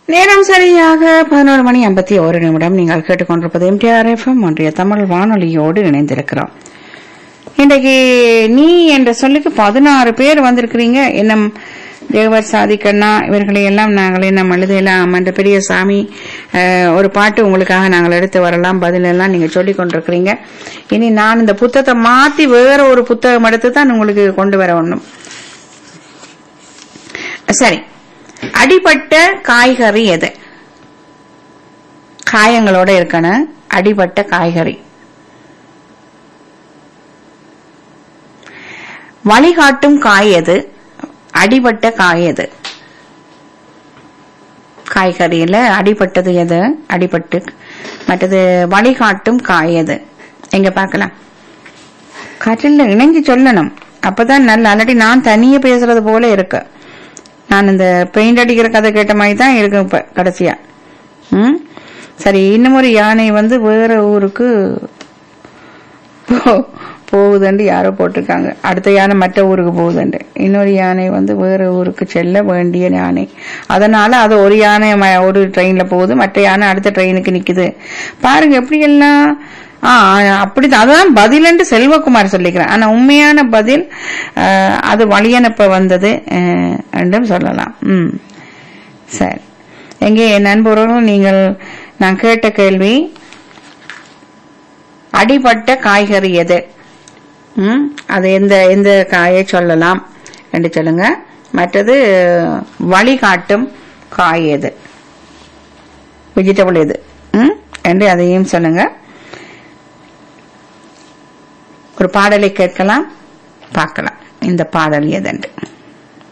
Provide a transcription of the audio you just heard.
நேரம் சரியாக பதினோரு மணி ஐம்பத்தி ஒரு நிமிடம் நீங்கள் கேட்டுக்கொண்டிருப்பது எம்டிஆர் எஃப்எம் ஒன்றிய தமிழ் வானொலியோடு இணைந்திருக்கிறோம் இன்றைக்கு நீ என்ற சொல்லுக்கு பதினாறு பேர் வந்திருக்கிறீங்க என்னம் தேவர் சாதிக்கண்ணா இவர்களை எல்லாம் நாங்கள் என்ன எழுதலாம் என்ற பெரிய சாமி அஹ், ஒரு பாட்டு உங்களுக்காக நாங்கள் எடுத்து வரலாம் பதில் எல்லாம் நீங்க சொல்லிக் கொண்டிருக்கிறீங்க இனி நான் இந்த புத்தகத்தை மாத்தி வேற ஒரு புத்தகம் எடுத்து தான் உங்களுக்கு கொண்டு வர ஒண்ணும் சரி அடிபட்ட காய்கறி எது காயங்களோட இருக்கணும் அடிபட்ட காய்கறி வழிகாட்டும் காய் எது அடிபட்ட காய் எது காய்கறியில அடிபட்டது எது அடிபட்டு மற்றது வழிகாட்டும் காய் எது எங்க பார்க்கலாம் காற்றில் இணைஞ்சு சொல்லணும் அப்பதான் நல்ல அல்லாட்டி நான் தனியே பேசுறது போல இருக்கு நான் இந்த பெயிண்ட் அடிக்கிற கதை கேட்ட மாதிரி தான் இருக்கும் இப்ப கடைசியா ம் சரி இன்னும் ஒரு யானை வந்து வேற ஊருக்கு போ- போகுதுண்டு யாரோ போட்டிருக்காங்க அடுத்த யானை மற்ற ஊருக்கு போகுதுண்டு இன்னொரு யானை வந்து வேற ஊருக்கு செல்ல வேண்டிய யானை அதனால அது ஒரு யானை ம- ஒரு ட்ரெயின்ல போகுது மற்ற யானை அடுத்த ட்ரெயினுக்கு நிக்குது பாருங்க எப்படி எல்லாம் ஆ அப்படிதான் அதான் பதிலண்டு செல்வகுமார் சொல்லிக்கிறேன் ஆனா உண்மையான பதில் அஹ், அது வழியனுப்ப வந்தது அஹ், என்றும் சொல்லலாம் ம் சரி எங்கே என் நண்பர்களும் நீங்கள் நான் கேட்ட கேள்வி அடிபட்ட காய்கறி எது ம் அது எந்த எந்த காயை சொல்லலாம் என்று சொல்லுங்க மற்றது வழிகாட்டும் காய் எது வெஜிடபிள் எது ம் என்று அதையும் சொல்லுங்க ஒரு பாடலை கேட்கலாம் பார்க்கலாம் இந்த பாடல் எதென்று